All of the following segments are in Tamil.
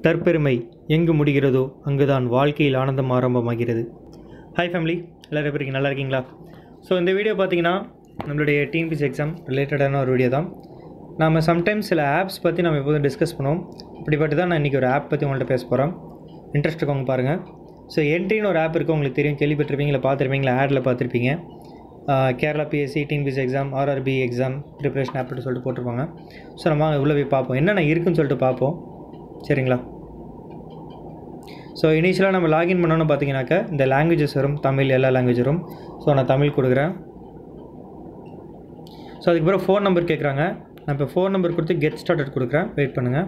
தற்பெருமை எங்கு முடிகிறதோ அங்குதான் வாழ்க்கையில் ஆனந்தம் ஆரம்பமாகிறது ஹாய் ஃபேமிலி எல்லோரும் எப்படி இருக்கீங்க நல்லா இருக்கீங்களா ஸோ இந்த வீடியோ பார்த்தீங்கன்னா நம்மளுடைய டிஎன்பிசி எக்ஸாம் ரிலேட்டடான ஒரு வீடியோ தான் நாம் சம்டைம்ஸ் சில ஆப்ஸ் பற்றி நம்ம எப்போதும் டிஸ்கஸ் பண்ணுவோம் இப்படிப்பட்டு தான் நான் இன்றைக்கி ஒரு ஆப் பற்றி உங்கள்கிட்ட பேச போகிறேன் இன்ட்ரெஸ்ட் இருக்கவங்க பாருங்கள் ஸோ என்ட்ரின்னு ஒரு ஆப் இருக்குது உங்களுக்கு தெரியும் கேள்விப்பட்டிருப்பீங்க இல்லை பார்த்துருப்பீங்களா ஆடில் பார்த்துருப்பீங்க ஆஹ் Kerala PSC TNPSC exam RRB exam preparation ஆப்னு சொல்லிட்டு போட்டிருப்பாங்க ஸோ நம்ம உள்ளே போய் பார்ப்போம் என்னென்ன இருக்குன்னு சொல்லிட்டு பார்ப்போம் சரிங்களா ஸோ இனிஷியலாக நம்ம லாகின் பண்ணோன்னு பார்த்தீங்கன்னாக்கா இந்த லாங்குவேஜஸ் வரும் தமிழ் எல்லா லாங்குவேஜ் வரும் ஸோ நான் தமிழ் கொடுக்குறேன் ஸோ அதுக்கப்புறம் ஃபோன் நம்பர் கேட்குறாங்க நான் இப்போ ஃபோன் நம்பர் கொடுத்து கெட் ஸ்டார்டட் கொடுக்குறேன் வெயிட் பண்ணுங்கள்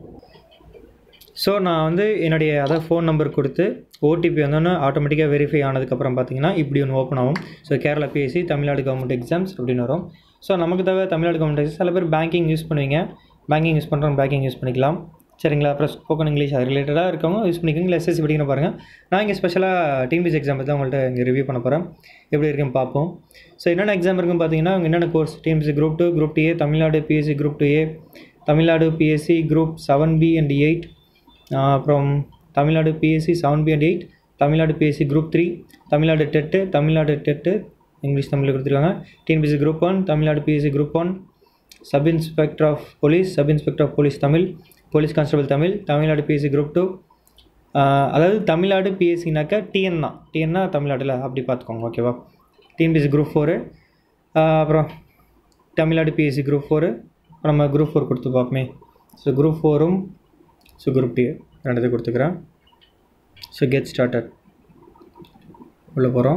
ஸோ நான் வந்து என்னுடைய அதாவது ஃபோன் நம்பர் கொடுத்து ஓடிபி வந்தோன்னே ஆட்டோமேட்டிக்காக வெரிஃபை ஆனதுக்கப்புறம் பார்த்தீங்கன்னா இப்படி ஒன்று ஓப்பன் ஆகும் so Kerala PSC Tamil Nadu government exams அப்படின்னு வரும் ஸோ நமக்கு தேவை தமிழ்நாடு கவர்மெண்ட் எக்ஸாம் சில பேர் பேங்கிங் யூஸ் பண்ணுவீங்க பேங்கிங் யூஸ் பண்ணுறவங்க பேங்கிங் யூஸ் பண்ணிக்கலாம் சரிங்களா அப்புறம் ஸ்போக்கன் இங்கிலீஷ் அது ரிலேட்டடாக இருக்கவங்க யூஸ் பண்ணிக்கோங்க இல்லை எஸ்எஸ்சி படிக்கணும் பாருங்கள் நான் இங்கே ஸ்பெஷலாக டிஎன்பிசி எக்ஸாம் பற்றி தான் உங்கள்கிட்ட இங்கே ரிவ்யூ பண்ண போகிறேன் எப்படி இருக்குன்னு பார்ப்போம் ஸோ என்னென்ன எக்ஸாம் இருக்குன்னு பார்த்தீங்கன்னா அவங்க என்னென்ன course TNPSC group two group two A Tamil Nadu PSC group two A Tamil Nadu PSC group seven B and eight அப்புறம் Tamil Nadu PSC seven B and eight Tamil Nadu PSC group three Tamil Nadu TET Tamil Nadu TET English தமிழில் கொடுத்துருக்காங்க TNPSC group one Tamil Nadu PSC group one sub inspector of police sub inspector of police Tamil police constable Tamil Tamil Nadu PSC group two அதாவது தமிழ்நாடு பிஎஸ்சினாக்கா டிஎன் தான் டிஎன்னா தமிழ்நாட்டில் அப்படி பார்த்துக்கோங்க ஓகேவா டிஎன்பிசி குரூப் ஃபோரு அப்புறம் தமிழ்நாடு பிஎஸ்சி குரூப் ஃபோரு நம்ம குரூப் ஃபோர் கொடுத்து பார்ப்போமே ஸோ குரூப் ஃபோரும் ஸோ குரூப் டி ரெண்டு கொடுத்துக்கிறேன் ஸோ கெட் ஸ்டார்டட் உள்ளே போகிறோம்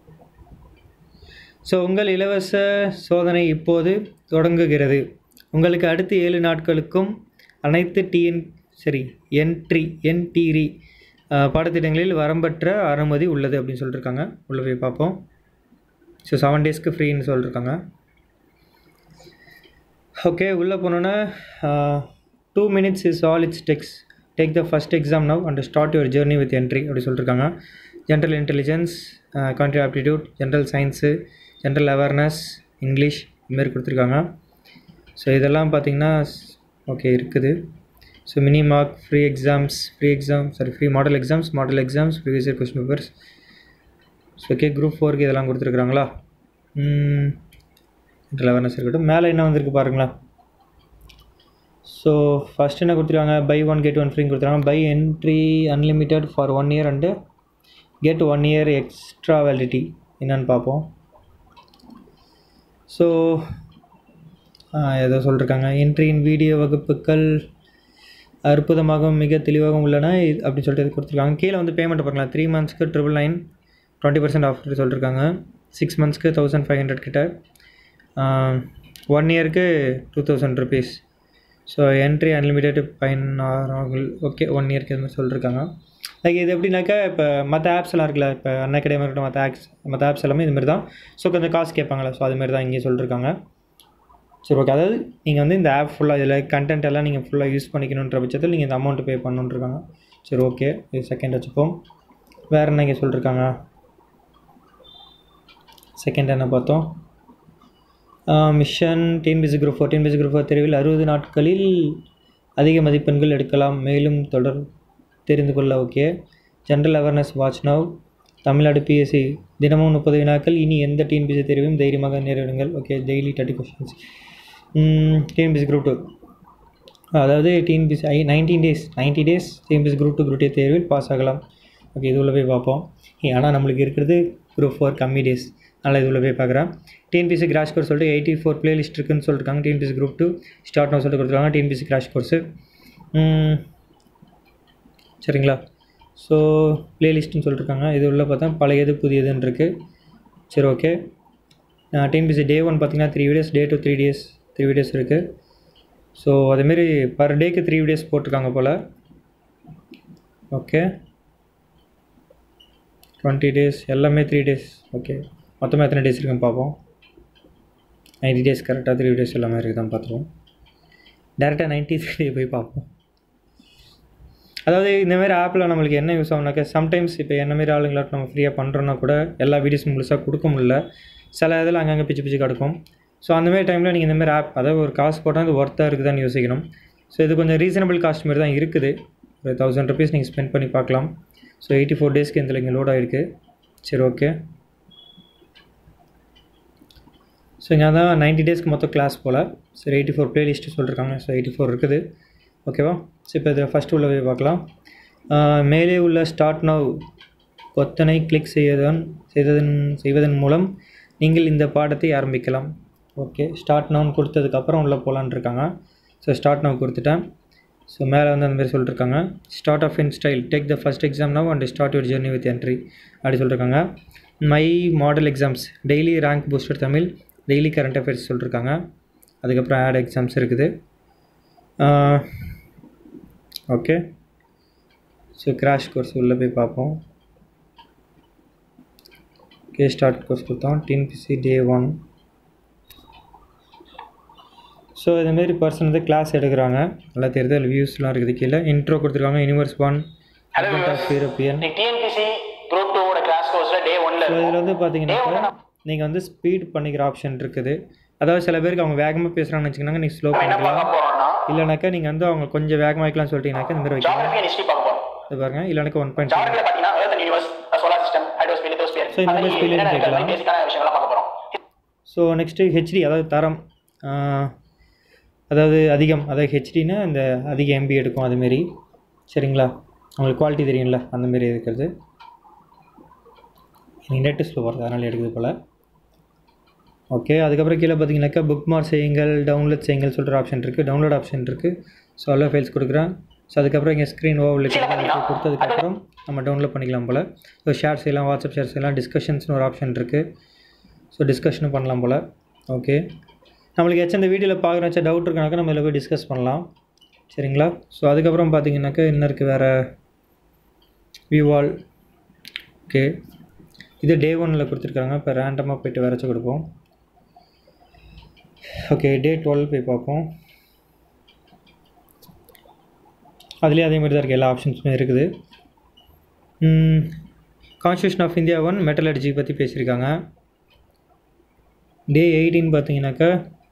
ஸோ உங்கள் இலவச சோதனை இப்போது தொடங்குகிறது உங்களுக்கு அடுத்த ஏழு நாட்களுக்கும் அனைத்து டிஎன் சரி என்ட்ரி என்டிரி பாடத்திட்டங்களில் வரம்பற்ற அனுமதி உள்ளது அப்படின்னு சொல்லியிருக்காங்க உள்ளே போய் பார்ப்போம் ஸோ செவன் டேஸ்க்கு ஃப்ரீன்னு சொல்லியிருக்காங்க ஓகே உள்ளே போனோன்னா two minutes is all it's takes take the first exam now and start your journey with entry அப்படி சொல்லியிருக்காங்க general intelligence country aptitude general science general awareness English இதுமாரி கொடுத்துருக்காங்க ஸோ இதெல்லாம் பார்த்திங்கன்னா ஓகே இருக்குது so mini mock free exams free exam sorry free model exams model exams previous year question papers so okay group ஃபோருக்கு இதெல்லாம் கொடுத்துருக்குறாங்களா ஜென்ரல் அவேர்னஸ் இருக்கட்டும் மேலே என்ன வந்திருக்கு பாருங்களா ஸோ ஃபஸ்ட் என்ன கொடுத்துருக்காங்க பை ஒன் கெட் ஒன் ஃப்ரீன்னு கொடுத்துருக்காங்க buy Entri unlimited for one year and get one year extra validity என்னன்னு பார்ப்போம் ஸோ ஏதோ சொல்லியிருக்காங்க என்ட்ரியின் வீடியோ வகுப்புகள் அற்புதமாகவும் மிக தெளிவாகவும் உள்ளன இது அப்படின்னு சொல்லிட்டு இது கொடுத்துருக்காங்க கீழே வந்து பேமெண்ட் பார்க்கலாம் த்ரீ மந்த்ஸ்க்கு triple nine twenty percent offer சொல்லியிருக்காங்க சிக்ஸ் மந்த்ஸ்க்கு தௌசண்ட் ஃபைவ் ஹண்ட்ரட் கிட்ட ஒன் இயருக்கு two thousand rupees so entry unlimited பதினாறு ஓகே ஒன் இயர்க்கு இது மாதிரி சொல்லியிருக்காங்க லைக் இது எப்படின்னாக்கா இப்போ மற்ற ஆப்ஸ் எல்லாம் இருக்குல்ல இப்போ அன் அகாடமி இருக்கட்டும் மற்ற ஆப்ஸ் மற்ற ஆப்ஸ் எல்லாமே இதுமாரி தான் ஸோ கொஞ்சம் காசு கேட்பாங்களா ஸோ அதுமாரி தான் இங்கே சொல்லியிருக்காங்க சரி ஓகே அதாவது நீங்கள் வந்து இந்த ஆப் ஃபுல்லாக இதில் கண்டென்ட் எல்லாம் நீங்கள் ஃபுல்லாக யூஸ் பண்ணிக்கணுன்ற பட்சத்தில் நீங்கள் இந்த அமௌண்ட் பே பண்ணணுன்ட்ருக்காங்க சரி ஓகே இது செகண்ட் வச்சுப்போம் வேறு என்ன இங்கே சொல்லியிருக்காங்க செகண்ட் என்ன பார்த்தோம் mission TNPSC group four TNPSC group four தேர்வில் அறுபது நாட்களில் அதிக மதிப்பெண்கள் எடுக்கலாம் மேலும் தொடர் தெரிந்து கொள்ள okay general awareness watch now Tamil Nadu PSC தினமும் முப்பது வினாக்கள் இனி எந்த டிஎன்பிசி தேர்வையும் தைரியமாக நேரிடுங்கள் okay daily thirty questions TNPSC group two அதாவது டிஎன்பிசி ஐ nineteen days ninety days TNPSC group two group two தேர்வில் பாஸ் ஆகலாம் ஓகே இது உள்ள போய் பார்ப்போம் ஆனால் நம்மளுக்கு இருக்கிறது குரூப் ஃபோர் கம்மி டேஸ் அதனால் இது உள்ள போய் பார்க்குறேன் டிஎன்பிசி கிராஷ் கோர்ஸ் சொல்லிட்டு எயிட்டி ஃபோர் பிளேலிஸ்ட் இருக்குன்னு சொல்லியிருக்காங்க TNPSC group two start now சொல்லிட்டு கொடுத்துருக்காங்க டிஎன்பிசி கிராஷ் கோர்ஸு சரிங்களா ஸோ ப்ளேலிஸ்ட்டுன்னு சொல்லியிருக்காங்க இது உள்ள பார்த்தா பழையது புதியதுன்னு இருக்குது சரி ஓகே டிஎன்பிசி டே ஒன் பார்த்தீங்கன்னா three videos day two three days three videos இருக்குது ஸோ அதேமாரி பர் டேக்கு த்ரீ வீடியோஸ் போட்டிருக்காங்க போல் ஓகே டுவெண்ட்டி டேஸ் எல்லாமே த்ரீ டேஸ் ஓகே மொத்தமாக எத்தனை டேஸ் இருக்குன்னு பார்ப்போம் நைன்ட்டி டேஸ் கரெக்டாக த்ரீ டேஸ் எல்லாமே இருக்குதான்னு பார்த்துருவோம் டேரெக்டாக நைன்ட்டி த்ரீ டே போய் பார்ப்போம் அதாவது இந்தமாரி ஆப்பில் நம்மளுக்கு என்ன யூஸ் ஆகுனாக்கா சம்டைம்ஸ் இப்போ என்னமாரி ஆளுங்களாட்ட நம்ம ஃப்ரீயாக பண்ணுறோன்னா கூட எல்லா வீடியோஸும் முழுசாக கொடுக்க முடியல சில இதில் அங்கங்கே பிச்சு பிச்சு கிடக்கும் ஸோ அந்தமாரி டைமில் நீங்கள் இந்தமாரி ஆப் அதாவது ஒரு காசு போட்டால் அது ஒர்த்தாக இருக்குதான்னு யோசிக்கணும் ஸோ இது கொஞ்சம் ரீசனபிள் காஸ்ட் மாதிரி தான் இருக்குது ஒரு தௌசண்ட் ருபீஸ் நீங்கள் ஸ்பெண்ட் பண்ணி பார்க்கலாம் ஸோ எயிட்டி ஃபோர் டேஸ்க்கு இதில் இங்கே லோட் ஆகிருக்கு சரி ஓகே ஸோ இங்கே தான் நைன்ட்டி டேஸ்க்கு மொத்தம் கிளாஸ் போல் சரி எயிட்டி ஃபோர் ப்ளேலிஸ்ட்டு சொல்லியிருக்காங்க ஸோ எயிட்டி ஃபோர் இருக்குது ஓகேவா ஸோ இப்போ இதில் ஃபஸ்ட்டு உள்ள போய் பார்க்கலாம் ஆஹ் மேலே உள்ள ஸ்டார்ட் நவ் பொத்தனை கிளிக் செய்வதன் செய்ததன் செய்வதன் மூலம் நீங்கள் இந்த பாடத்தை ஆரம்பிக்கலாம் ஓகே ஸ்டார்ட் நவுன் கொடுத்ததுக்கப்புறம் உள்ளே போகலான்னு இருக்காங்க ஸோ ஸ்டார்ட் நவ் கொடுத்துட்டேன் ஸோ மேலே வந்து அந்த மாதிரி சொல்லிட்டுருக்காங்க start off in style take the first exam now and start your journey with entry அப்படி சொல்லியிருக்காங்க my model exams daily rank booster Tamil daily current affairs சொல்லியிருக்காங்க அதுக்கப்புறம் ஆட் எக்ஸாம்ஸ் இருக்குது ஓகே ஸோ கிராஷ் கோர்ஸ் உள்ளே போய் பார்ப்போம் ஓகே ஸ்டார்ட் கோர்ஸ் கொடுத்தோம் டிஎன்பிசி டே ஒன் ஸோ இதுமாரி பர்சன் வந்து கிளாஸ் எடுக்கிறாங்க நல்லா தெரியுது அதில் வியூஸ்லாம் இருக்குது கீழே இன்ட்ரோ கொடுத்துருக்காங்க universe one advent of European இன்னைக்கு டிஎன்பிசி குரூப் டூவோட கிளாஸ் கோர்ஸ்ல டே ஒன்ல ஸோ இதில் வந்து Day பார்த்தீங்கன்னாக்கா one நீங்கள் வந்து ஸ்பீட் பண்ணிக்கிற ஆப்ஷன் இருக்குது அதாவது சில பேருக்கு அவங்க வேகமாக பேசுகிறாங்கன்னு வச்சுக்கோங்க நீங்கள் ஸ்லோ நம்ம என்ன பண்ணிக்கலாம் பார்க்க போறோம்னா இல்லைனாக்கா நீங்கள் வந்து அவங்க கொஞ்சம் வேகமாக வைக்கலாம்னு சொல்லிட்டீங்கன்னாக்கா இந்த மாதிரி வைக்கலாம் ஜியாகிரபி அண்ட் ஹிஸ்டரி பார்க்க போறோம் இது பாருங்க இல்லைனாக்கா ஒன் பாயிண்ட் ஜியாகிரபில பாத்தீங்கன்னா earth and universe solar system hydrosphere lithosphere So, இந்த மாதிரி spelling கேட்கலாம். பேசிக்கான விஷயங்களை பார்க்க போறோம் ஸோ நெக்ஸ்ட்டு ஹெச்டி அதாவது தரம் ஆஹ், அதாவது அதிகம் அதாவது ஹெச்டினா இந்த அதிக எம்பி எடுக்கும் அதுமாரி சரிங்களா உங்களுக்கு குவாலிட்டி தெரியும்ல அந்தமாரி இருக்கிறது எனக்கு நெட்டு ஸ்லோ வருது அதனால் எடுக்குது போல் ஓகே அதுக்கப்புறம் கீழே பார்த்தீங்கன்னாக்கா புக் மார்க் செய்யுங்கள் டவுன்லோட் செய்யுங்கள் சொல்கிற ஆப்ஷன் இருக்குது டவுன்லோட் ஆப்ஷன் இருக்குது ஸோ எல்லா ஃபைல்ஸ் கொடுக்குறேன் ஸோ அதுக்கப்புறம் இங்கே ஸ்க்ரீன் ஓவரில் கொடுத்ததுக்கப்புறம் நம்ம டவுன்லோட் பண்ணிக்கலாம் போல் ஸோ ஷேர் செய்யலாம் வாட்ஸ்அப் ஷேர் செய்யலாம் டிஸ்கஷன்ஸ்னு ஒரு ஆப்ஷன் இருக்குது ஸோ டிஸ்கஷனும் பண்ணலாம் போல் ஓகே நம்மளுக்கு ஏதாச்சும் இந்த வீடியோவில் பார்க்குறச்சா டவுட் இருக்குனாக்கா நம்ம இதில் போய் டிஸ்கஸ் பண்ணலாம் சரிங்களா ஸோ அதுக்கப்புறம் பார்த்தீங்கன்னாக்கா என்ன இருக்குது வேறு வியூவால் ஓகே இது டே ஒனில் கொடுத்துருக்காங்க இப்போ ரேண்டமாக போயிட்டு வரைச்சி கொடுப்போம் ஓகே டே டுவெல் போய் பார்ப்போம் அதுலேயே அதே மாதிரி தான் இருக்குது எல்லா ஆப்ஷன்ஸுமே இருக்குது constitution of India one metallurgy பற்றி பேசியிருக்காங்க டே எயிட்டின் பார்த்தீங்கன்னாக்கா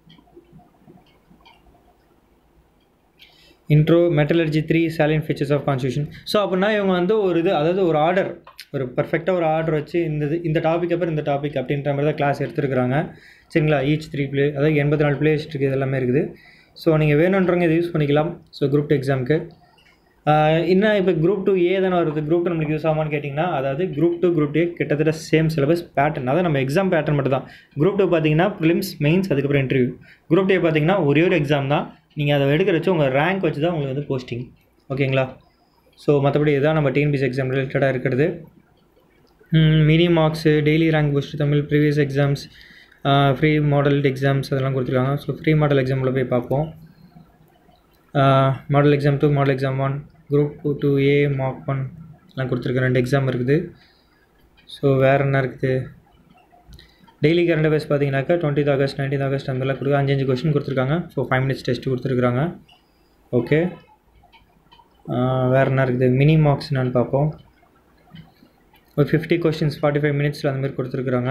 intro metallurgy three salient features of constitution so அப்படின்னா இவங்க வந்து ஒரு இது அதாவது ஒரு ஆர்டர் ஒரு பர்ஃபெக்டாக ஒரு ஆர்டர் வச்சு இந்த இது இந்த டாபிக் அப்புறம் இந்த டாபிக் அப்படின்ற மாதிரி தான் கிளாஸ் எடுத்துருக்குறாங்க சரிங்களா ஈச் த்ரீ ப்ளே அதாவது எண்பத்தி நாலு பிளேஸ் இருக்குது இது எல்லாமே இருக்குது ஸோ நீங்கள் வேணுன்றவங்க இதை யூஸ் பண்ணிக்கலாம் ஸோ குரூப் டூ எக்ஸாமுக்கு இன்னும் இப்போ குரூப் டூ ஏ தானே வருது குரூப் டூ நம்மளுக்கு யூஸ் ஆகுமான்னு கேட்டிங்கன்னா அதாவது குரூப் டூ குரூப் டூ கிட்டத்தட்ட சேம் சிலபஸ் பேட்டர்ன் அதாவது நம்ம எக்ஸாம் பேட்டர்ன் மட்டும் தான் குரூப் டூ பார்த்தீங்கன்னா ப்ரிலிம்ஸ் மெயின்ஸ் அதுக்கப்புறம் இன்டர்வியூ குரூப் டூ பார்த்தீங்கன்னா ஒரே ஒரு எக்ஸாம் தான் நீங்கள் அதை எடுக்கிற வச்சு உங்கள் ரேங்க் வச்சு தான் உங்களுக்கு வந்து போஸ்டிங் ஓகேங்களா ஸோ மற்றபடி இதுதான் நம்ம டிஎன்பிசி எக்ஸாம் ரிலேட்டடாக இருக்கிறது mini marks daily rank boost Tamil previous exams free model exams அதெல்லாம் கொடுத்துருக்காங்க ஸோ ஃப்ரீ மாடல் எக்ஸாமில் போய் பார்ப்போம் model exam two model exam one group two two A mark one எல்லாம் கொடுத்துருக்க ரெண்டு எக்ஸாம் இருக்குது ஸோ வேறு என்ன இருக்குது டெய்லி கரண்ட் அஃபேர்ஸ் பார்த்தீங்கன்னாக்கா டுவெண்ட்டி ஆகஸ்ட் நைன்டீன் ஆகஸ்ட் அந்த மாதிரிலாம் கொடுத்து அஞ்சு அஞ்சு கொஸ்டின் கொடுத்துருக்காங்க ஸோ ஃபைவ் மினிட்ஸ் டெஸ்ட் கொடுத்துருக்குறாங்க ஓகே வேறு என்ன இருக்குது மினி மார்க்ஸ் என்னன்னு பார்ப்போம் ஒரு ஃபிஃப்டி கொஸ்டின்ஸ் ஃபார்ட்டி ஃபைவ் மினிட்ஸில் அந்த மாதிரி கொடுத்துருக்குறாங்க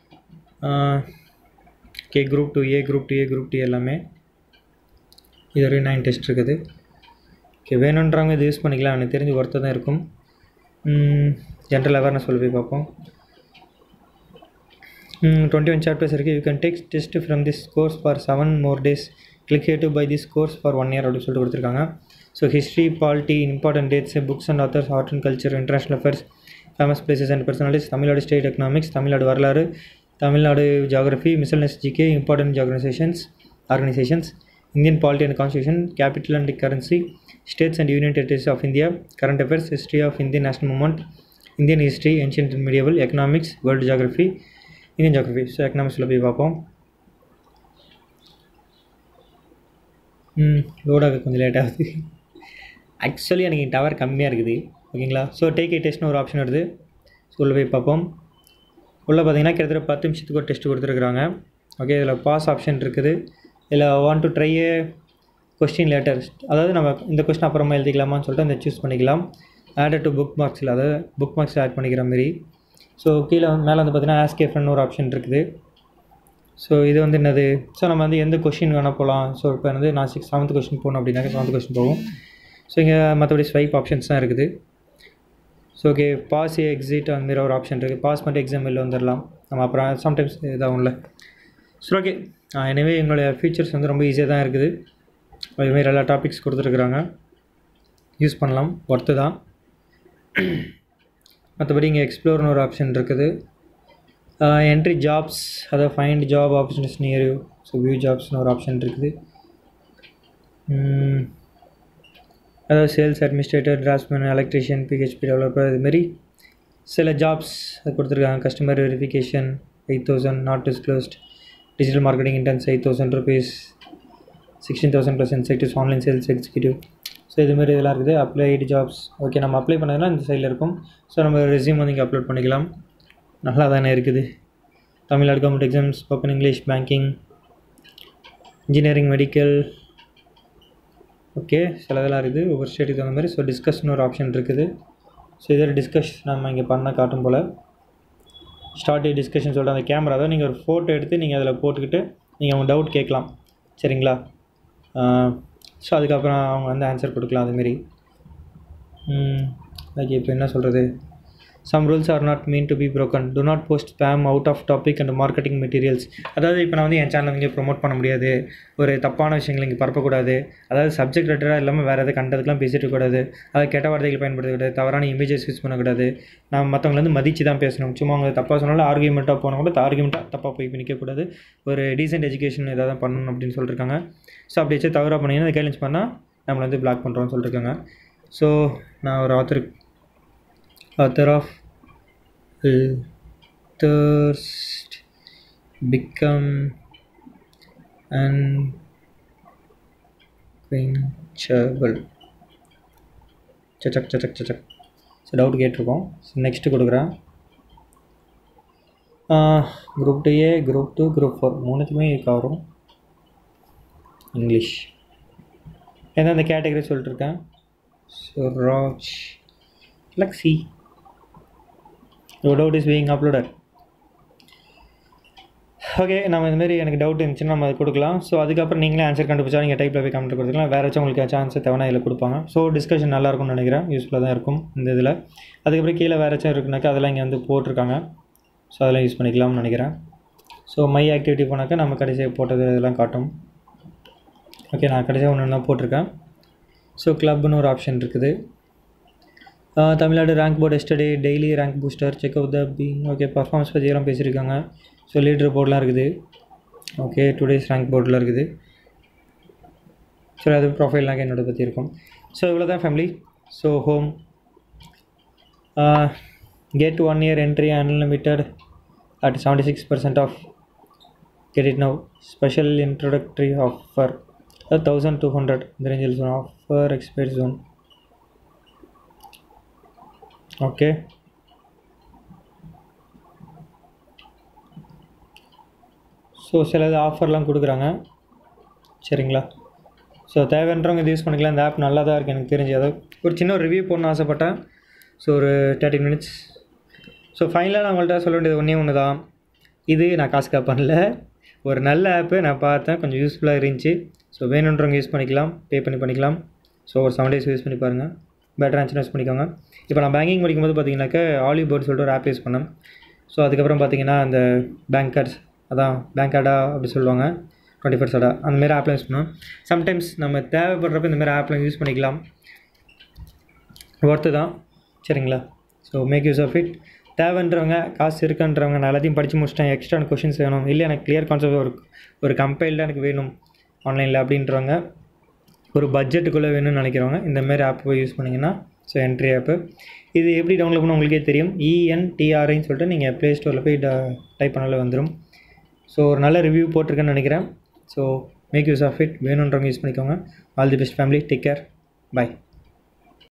கே group two A group two A group D எல்லாமே இது வரையும் நைன் டெஸ்ட் இருக்குது ஓகே வேணுன்றவங்க இது யூஸ் பண்ணிக்கலாம் எனக்கு தெரிஞ்சு ஒர்த்து தான் இருக்கும் ஜென்ரல் அவேர்னஸ் சொல்லி போய் பார்ப்போம் டுவெண்ட்டி ஒன் சாப்டர்ஸ் இருக்குது you can take test from this course for seven more days click here to buy this course for one year அப்படின்னு சொல்லிட்டு கொடுத்துருக்காங்க so history polity important dates books and authors art and culture international affairs famous places and personalities Tamil Nadu state economics Tamil Nadu வரலாறு Tamil Nadu geography miscellaneous GK important organisations organisations Indian polity and constitution capital and currency states and union territories of India current affairs history of Indian national movement Indian history ancient and medieval economics world geography Indian geography so எக்கனாமிக்ஸில் போய் பார்ப்போம் ம் லோடாக கொஞ்சம் லேட் ஆகுது ஆக்சுவலி எனக்கு டவர் கம்மியாக இருக்குது ஓகேங்களா ஸோ டேக் ஏ டெஸ்ட்னு ஒரு ஆப்ஷன் வருது ஸோ உள்ளே போய் பார்ப்போம் உள்ளே பார்த்தீங்கன்னா கிட்டத்தட்ட பத்து நிமிஷத்துக்கு ஒரு டெஸ்ட் கொடுத்துருக்குறாங்க ஓகே இதில் பாஸ் ஆப்ஷன் இருக்குது இதில் want to try a question later அதாவது நம்ம இந்த கொஸ்டின் அப்புறமா எழுதிக்கலாமான்னு சொல்லிட்டு அந்த சூஸ் பண்ணிக்கலாம் ஆடட் டு புக் மார்க்ஸில் அதாவது புக் மார்க்ஸில் ஆட் பண்ணிக்கிற மாதிரி ஸோ கீழே வந்து மேலே வந்து பார்த்தீங்கன்னா ஆஸ்கே ஃப்ரெண்ட் ஒரு ஆப்ஷன் இருக்குது ஸோ இது வந்து என்னது ஸோ நம்ம வந்து எந்த கொஷின் வேணால் போகலாம் ஸோ இப்போ வந்து நான் சிக்ஸ் செவன்த் கொஸ்டின் போகணும் அப்படின்னாக்க செவன்த் கொஸ்டின் போகும் ஸோ இங்கே மற்றபடி ஸ்வைப் ஆப்ஷன்ஸ் தான் இருக்குது ஸோ ஓகே பாஸ் எக்ஸிட் அந்த மாதிரி ஒரு ஆப்ஷன் இருக்குது பாஸ் பண்ணிட்டு எக்ஸாம் வெளில வந்துடலாம் நம்ம அப்புறம் சம்டைம்ஸ் இதாகும்ல ஸோ ஓகே எனவே எங்களுடைய ஃபீச்சர்ஸ் வந்து ரொம்ப ஈஸியாக தான் இருக்குது அதுமாரி எல்லா டாபிக்ஸ் கொடுத்துருக்குறாங்க யூஸ் பண்ணலாம் ஒர்த்து தான் மற்றபடி இங்கே எக்ஸ்ப்ளோர்னு ஒரு ஆப்ஷன் இருக்குது என்ட்ரி ஜாப்ஸ் அதாவது find job opportunities near you so view ஜாப்ஸ்னு ஒரு ஆப்ஷன் இருக்குது உம், அதாவது sales administrator draftsman electrician PHP developer இதுமாரி சில ஜாப்ஸ் அது கொடுத்துருக்காங்க customer verification eight thousand not disclosed digital marketing interns eight thousand rupees sixteen thousand plus incentives online sales executive so இதுமாரி இதெல்லாம் இருக்குது அப்ளைடு ஜாப்ஸ் ஓகே நம்ம அப்ளை பண்ணதெல்லாம் இந்த சைடில் இருக்கும் ஸோ நம்ம ரெஸ்யூம் வந்து இங்கே அப்லோட் பண்ணிக்கலாம் நல்லா தானே இருக்குது Tamil Nadu government exams spoken English banking engineering medical okay சில இதெல்லாம் இருக்குது ஒவ்வொரு ஸ்டேட்டுக்கு தகுந்த மாதிரி ஸோ டிஸ்கஸ்னு ஒரு ஆப்ஷன் இருக்குது ஸோ இதில் டிஸ்கஸ் நம்ம இங்கே பண்ணால் காட்டும் போல் ஸ்டார்ட் டிஸ்கஷன் சொல்லிட்டு அந்த கேமரா தான் நீங்கள் ஒரு ஃபோட்டோ எடுத்து நீங்கள் அதில் போட்டுக்கிட்டு நீங்கள் உங்கள் டவுட் கேட்கலாம் சரிங்களா ஸோ அதுக்கப்புறம் அவங்க வந்து ஆன்சர் கொடுக்கலாம் அதுமாரி ஓகே இப்போ என்ன சொல்கிறது some rules are not meant to be broken do not post spam out of topic and marketing materials அதாவது இப்போ நான் வந்து என் சேனல் இங்கே ப்ரோமோட் பண்ண முடியாது ஒரு தப்பான விஷயங்களை இங்கே பரப்பக்கூடாது அதாவது சப்ஜெக்ட் ரிலேட்டடாக இல்லாமல் வேறு எதாவது கண்டதுக்கெலாம் பேசிட்டு இருக்கக்கூடாது அதாவது கெட்ட வார்த்தைகள் பயன்படுத்தக்கூடாது தவறான இமேஜஸ் யூஸ் பண்ணக்கூடாது நம்ம மற்றவங்களை வந்து மதித்து தான் பேசணும் சும்மா அவங்க தப்பாக சொன்னாலும் ஆர்கியூமெண்ட்டாக போனால் கூட ஆர்கியூமெண்ட்டாக தப்பாக போய் நிற்கக்கூடாது ஒரு டீசென்ட் எஜுகேஷன் எதாவது தான் பண்ணணும் அப்படின்னு சொல்லியிருக்காங்க ஸோ அப்படி வச்சு தவறாக பண்ணீங்கன்னா அதை கேலஞ்ச் பண்ணால் நம்மளை வந்து பிளாக் பண்ணுறோம்னு சொல்லியிருக்காங்க ஸோ நான் ஒரு author author of thirst become unquenchable சச்சக் சச்சக் சச்சக் ஸோ டவுட் கேட்டிருக்கோம் ஸோ நெக்ஸ்ட்டு கொடுக்குறேன் group two A group two group four மூணுத்துக்குமே கவரும் இங்கிலீஷ் எந்தெந்த கேட்டகரி சொல்லிட்டுருக்கேன் so Raj like C. Your doubt is being uploaded. Okay நம்ம இந்த மாதிரி எனக்கு டவுட் இருந்துச்சுன்னா நம்ம அது கொடுக்கலாம் ஸோ அதுக்கப்புறம் நீங்களே ஆன்சர் கண்டுபிடிச்சா நீங்கள் டைப்பில் போய் கமெண்ட் கொடுத்துக்கலாம் வேறு ஏதாச்சும் உங்களுக்கு ஏதாச்சும் ஆன்சர் தேவைன்னா இதில் கொடுப்பாங்க ஸோ டிஸ்கஷன் நல்லா இருக்கும்னு நினைக்கிறேன் யூஸ்ஃபுல்லாக தான் இருக்கும் இந்த இதில் அதுக்கப்புறம் கீழே வேறு ஏதாச்சும் இருக்குனாக்கா அதெல்லாம் இங்கே வந்து போட்டிருக்காங்க ஸோ அதெல்லாம் யூஸ் பண்ணிக்கலாம்னு நினைக்கிறேன் ஸோ மை ஆக்டிவிட்டி போனாக்கா நம்ம கடைசியாக போட்டது இதெல்லாம் காட்டும் ஓகே நான் கடைசியாக ஒன்று ஒன்றா போட்டிருக்கேன் ஸோ கிளப்னு ஒரு ஆப்ஷன் இருக்குது ah Tamil Nadu rank board study daily rank booster check out the பீங் ஓகே பர்ஃபார்மன்ஸ் பற்றியெல்லாம் பேசியிருக்காங்க ஸோ லீடர் போர்டெலாம் இருக்குது ஓகே டூ டேஸ் ரேங்க் போர்டில் இருக்குது ஸோ அது ப்ரொஃபைல்லாம் என்னோட பற்றி இருக்கும் ஸோ இவ்வளோ தான் family so home get one year entry unlimited at seventy six percent off get it now special introductory offer thousand two hundred இந்த ரேஞ்சில் ஜோன் ஆஃபர் எக்ஸ்பைர் ஜோன் ஓகே ஸோ சிலது ஆஃபர்லாம் கொடுக்குறாங்க சரிங்களா ஸோ தேவைன்றவங்க இது யூஸ் பண்ணிக்கலாம் இந்த ஆப் நல்லா தான் இருக்குது எனக்கு தெரிஞ்சு அதாவது ஒரு சின்ன ஒரு ரிவ்யூ போடணும்னு ஆசைப்பட்டேன் ஸோ ஒரு தேர்ட்டி மினிட்ஸ் ஸோ ஃபைனலாக நான் உங்கள்கிட்ட சொல்ல வேண்டியது ஒன்றே ஒன்று தான் இது நான் காசுக்காக பண்ணல ஒரு நல்ல ஆப்பு நான் பார்த்தேன் கொஞ்சம் யூஸ்ஃபுல்லாக இருந்துச்சு ஸோ வேணுன்றவங்க யூஸ் பண்ணிக்கலாம் பே பண்ணி பண்ணிக்கலாம் ஸோ ஒரு செவன் டேஸ் யூஸ் பண்ணி பாருங்கள் பெட்டர் ஆன்சர் யூஸ் பண்ணிக்கோங்க இப்போ நான் பேங்கிங் படிக்கும்போது பார்த்தீங்கன்னாக்கா ஆலிவ் போர்ட் சொல்லிட்டு ஒரு ஆப் யூஸ் பண்ணேன் ஸோ அதுக்கப்புறம் பார்த்தீங்கன்னா அந்த பேங்க் கார்ட்ஸ் அதான் பேங்க் கார்டா அப்படி சொல்லுவாங்க டுவெண்ட்டி ஃபோர் சடா அந்த மாதிரி ஆப்லாம் யூஸ் பண்ணுவோம் சம்டைம்ஸ் நம்ம தேவைப்படுறப்ப இந்த மாதிரி ஆப்லாம் யூஸ் பண்ணிக்கலாம் ஒர்த்து தான் சரிங்களா so make use of it தேவைன்றவங்க காசு இருக்குன்றவங்க நான் எல்லாத்தையும் படித்து முடிச்சிட்டேன் எக்ஸ்ட்ரா கொஷின்ஸ் வேணும் இல்லை எனக்கு கிளியர் கான்செப்ட் ஒரு ஒரு கம்பைல்டாக எனக்கு வேணும் ஆன்லைனில் அப்படின்றவங்க ஒரு பட்ஜெட்டுக்குள்ளே வேணும்னு நினைக்கிறவங்க இந்த மாதிரி ஆப் போய் யூஸ் பண்ணிங்கன்னா ஸோ என்ட்ரி ஆப்பு இது எப்படி டவுன்லோட் பண்ண உங்களுக்கே தெரியும் இஎன்டிஆர்ஐன்னு சொல்லிட்டு நீங்கள் ப்ளே ஸ்டோரில் போய் டைப் பண்ணாலே வந்துடும் ஸோ ஒரு நல்ல ரிவ்யூ போட்டிருக்கேன்னு நினைக்கிறேன் so make use of it வேணுன்றவங்க யூஸ் பண்ணிக்கோங்க all the best family take care by